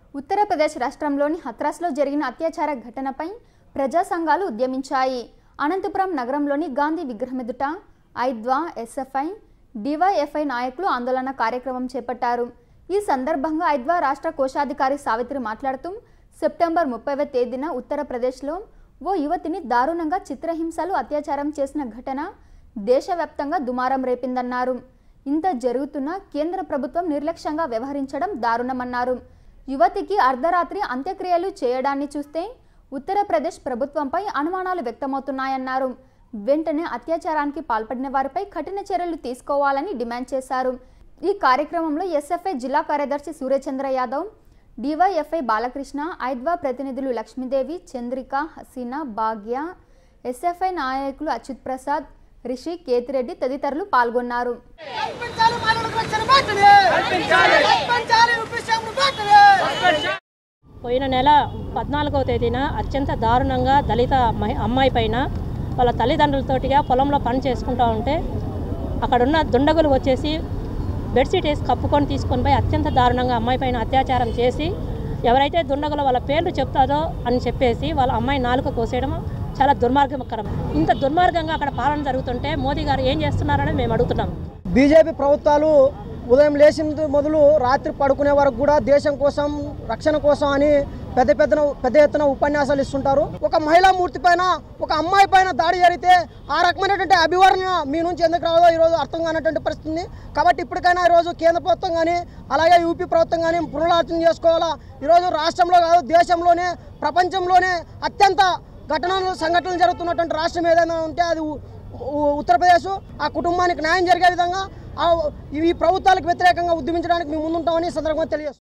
ఉత్తరప్రదేశ్ రాష్ట్రంలోని హత్రాస్లో జరిగిన అత్యాచార ఘటనపై ప్రజా సంఘాలు ఉద్యమించాయి అనంతపురం నగరంలోని గాంధీ విగ్రహం ఎదుట ఐద్వా ఎస్ఎఫ్ఐ డివైఎఫ్ఐ నాయకులు ఆందోళన కార్యక్రమం చేపట్టారు ఈ సందర్భంగా ఐద్వా రాష్ట్ర కోశాధికారి సావిత్రి మాట్లాడుతూ సెప్టెంబర్ ముప్పైవ తేదీన ఉత్తరప్రదేశ్లో ఓ యువతిని దారుణంగా చిత్రహింసలు అత్యాచారం చేసిన ఘటన దేశవ్యాప్తంగా దుమారం రేపిందన్నారు ఇంత జరుగుతున్నా కేంద్ర ప్రభుత్వం నిర్లక్ష్యంగా వ్యవహరించడం దారుణమన్నారు యువతికి అర్ధరాత్రి అంత్యక్రియలు చేయడాన్ని చూస్తే ఉత్తరప్రదేశ్ ప్రభుత్వంపై అనుమానాలు వ్యక్తమవుతున్నాయన్నారు వెంటనే అత్యాచారానికి పాల్పడిన వారిపై కఠిన చర్యలు తీసుకోవాలని డిమాండ్ చేశారు ఈ కార్యక్రమంలో ఎస్ఎఫ్ఐ జిల్లా కార్యదర్శి సూర్యచంద్ర యాదవ్ డివైఎఫ్ఐ బాలకృష్ణ ఐద్వా ప్రతినిధులు లక్ష్మీదేవి చంద్రిక హసీనా భాగ్య ఎస్ఎఫ్ఐ నాయకులు అచ్యుత్ ప్రసాద్ రిషి కేతిరెడ్డి తదితరులు పాల్గొన్నారు కల్పించాలి మానవులకు రక్షణ వెంటనే కల్పించాలి ఉపశమనం వెంటనే పోయిన నెల పద్నాలుగవ తేదీన అత్యంత దారుణంగా దళిత మహి అమ్మాయి పైన వాళ్ళ తల్లిదండ్రులతోటిగా పొలంలో పని చేసుకుంటూ ఉంటే అక్కడున్న దుండగులు వచ్చేసి బెడ్షీట్ వేసి కప్పుకొని తీసుకొని పోయి అత్యంత దారుణంగా అమ్మాయి పైన అత్యాచారం చేసి ఎవరైతే దుండగులు వాళ్ళ పేర్లు చెప్తాదో అని చెప్పేసి వాళ్ళ అమ్మాయి నాలుక కోసేయడం చాలా దుర్మార్గకరం ఇంత దుర్మార్గంగా అక్కడ పాలన జరుగుతుంటే మోదీ గారు ఏం చేస్తున్నారని మేము అడుగుతున్నాం బీజేపీ ప్రభుత్వాలు ఉదయం లేచిన మొదలు రాత్రి పడుకునే వరకు కూడా దేశం కోసం రక్షణ కోసం అని పెద్ద పెద్ద పెద్ద ఎత్తున ఉపన్యాసాలు ఇస్తుంటారు ఒక మహిళా మూర్తి పైన ఒక అమ్మాయి పైన దాడి జరిగితే ఆ రకమైనటువంటి అభివర్ణ మీ నుంచి ఎందుకు రాదో ఈరోజు అర్థం కానటువంటి పరిస్థితి ఉంది కాబట్టి ఇప్పటికైనా ఈరోజు కేంద్ర ప్రభుత్వం కానీ అలాగే యూపీ ప్రభుత్వం కానీ పునరాలోచన చేసుకోవాలా ఈరోజు రాష్ట్రంలో కాదు దేశంలోనే ప్రపంచంలోనే అత్యంత ఘటనలు సంఘటనలు జరుగుతున్నటువంటి రాష్ట్రం ఏదైనా ఉంటే అది ఉ- ఉ- ఉత్తరప్రదేశ్ ఆ కుటుంబానికి న్యాయం జరిగే విధంగా ఆ ఈ ప్రభుత్వాలకు వ్యతిరేకంగా ఉద్యమించడానికి మేము ముందుంటామని ఈ సందర్భంగా తెలియజేస్తాం